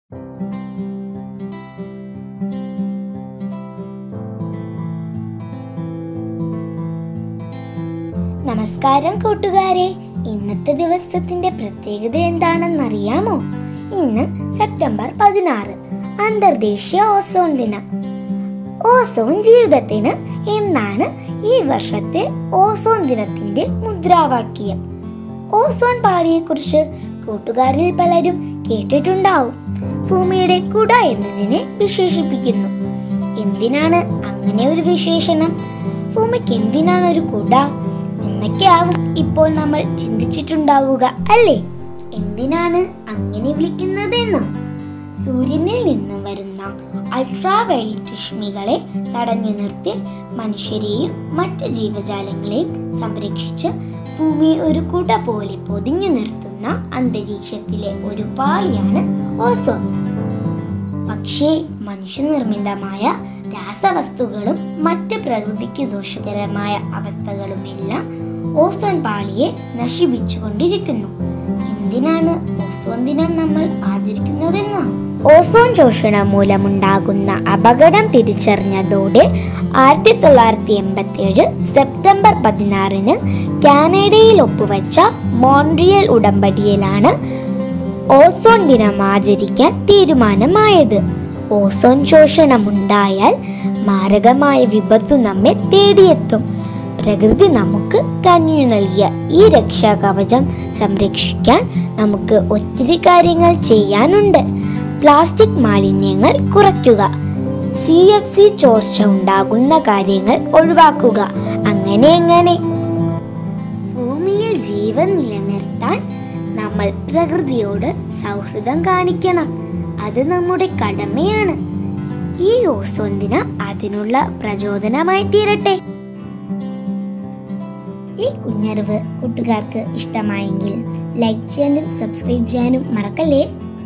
നമസ്കാരം കൂട്ടുകാരെ ഇന്നത്തെ ദിവസത്തിന്റെ പ്രത്യേകത എന്താണെന്നറിയാമോ ഇന്ന് സെപ്റ്റംബർ പതിനാറ് അന്തർദേശീയ ഓസോൺ ദിനം ഓസോൺ ജീവിതത്തിന് എന്നാണ് ഈ വർഷത്തെ ഓസോൺ ദിനത്തിന്റെ മുദ്രാവാക്യം ഓസോൺ പാളിയെക്കുറിച്ച് കൂട്ടുകാരിൽ പലരും കേട്ടിട്ടുണ്ടാവും ഭൂമിയുടെ കുട എന്നതിനെ വിശേഷിപ്പിക്കുന്നു എന്തിനാണ് അങ്ങനെ ഒരു വിശേഷണം ഭൂമിക്ക് എന്തിനാണ് ഒരു കുട എന്നൊക്കെയാവും ഇപ്പോൾ നമ്മൾ ചിന്തിച്ചിട്ടുണ്ടാവുക അല്ലേ എന്തിനാണ് അങ്ങനെ വിളിക്കുന്നതെന്നോ സൂര്യനിൽ നിന്നും വരുന്ന അൾട്രാവയലറ്റ് രശ്മികളെ തടഞ്ഞു നിർത്തി മനുഷ്യരെയും മറ്റ് ജീവജാലങ്ങളെയും സംരക്ഷിച്ച് ഭൂമിയെ ഒരു കുട പോലെ പൊതിഞ്ഞു നിർത്തുന്ന അന്തരീക്ഷത്തിലെ ഒരു പാളിയാണ് ഓസോൺ പക്ഷേ മനുഷ്യനിർമ്മിതമായ രാസവസ്തുക്കളും മറ്റ് പ്രകൃതിക്ക് ദോഷകരമായ അവസ്ഥകളുമെല്ലാം ഓസോൺ പാളിയെ നശിപ്പിച്ചുകൊണ്ടിരിക്കുന്നു എന്തിനാണ് ഓസോൺ ദിനം നമ്മൾ ആചരിക്കുന്നതെന്നോ ഓസോൺ ശോഷണം മൂലമുണ്ടാകുന്ന അപകടം തിരിച്ചറിഞ്ഞതോടെ ആയിരത്തി തൊള്ളായിരത്തി എൺപത്തി ഏഴ് സെപ്റ്റംബർ പതിനാറിന് കാനഡയിൽ ഒപ്പുവെച്ച മോൺട്രിയൽ ഉടമ്പടിയിലാണ് ഓസോൺ ദിനം ആചരിക്കാൻ തീരുമാനമായത് ഓസോൺ ശോഷണം ഉണ്ടായാൽ മാരകമായ വിപത്തു നമ്മെ തേടിയെത്തും പ്രകൃതി നമുക്ക് കനിഞ്ഞു നൽകിയ ഈ രക്ഷാ കവചം സംരക്ഷിക്കാൻ നമുക്ക് ഒത്തിരി കാര്യങ്ങൾ ചെയ്യാനുണ്ട് പ്ലാസ്റ്റിക് മാലിന്യങ്ങൾ കുറയ്ക്കുക സി എഫ് സി ചോർച്ച ഉണ്ടാകുന്ന കാര്യങ്ങൾ ഒഴിവാക്കുക അങ്ങനെ എങ്ങനെ ഭൂമിയിൽ ജീവൻ നിലനിർത്താൻ നമ്മൾ പ്രകൃതിയോട് സൗഹൃദം കാണിക്കണം അത് നമ്മുടെ കടമയാണ് ഈ ഓസോൺ ദിനം അതിനുള്ള പ്രചോദനമായി തീരട്ടെ ഈ കുഞ്ഞറിവ് കൂട്ടുകാർക്ക് ഇഷ്ടമായെങ്കിൽ ലൈക്ക് ചെയ്യാനും സബ്സ്ക്രൈബ് ചെയ്യാനും മറക്കല്ലേ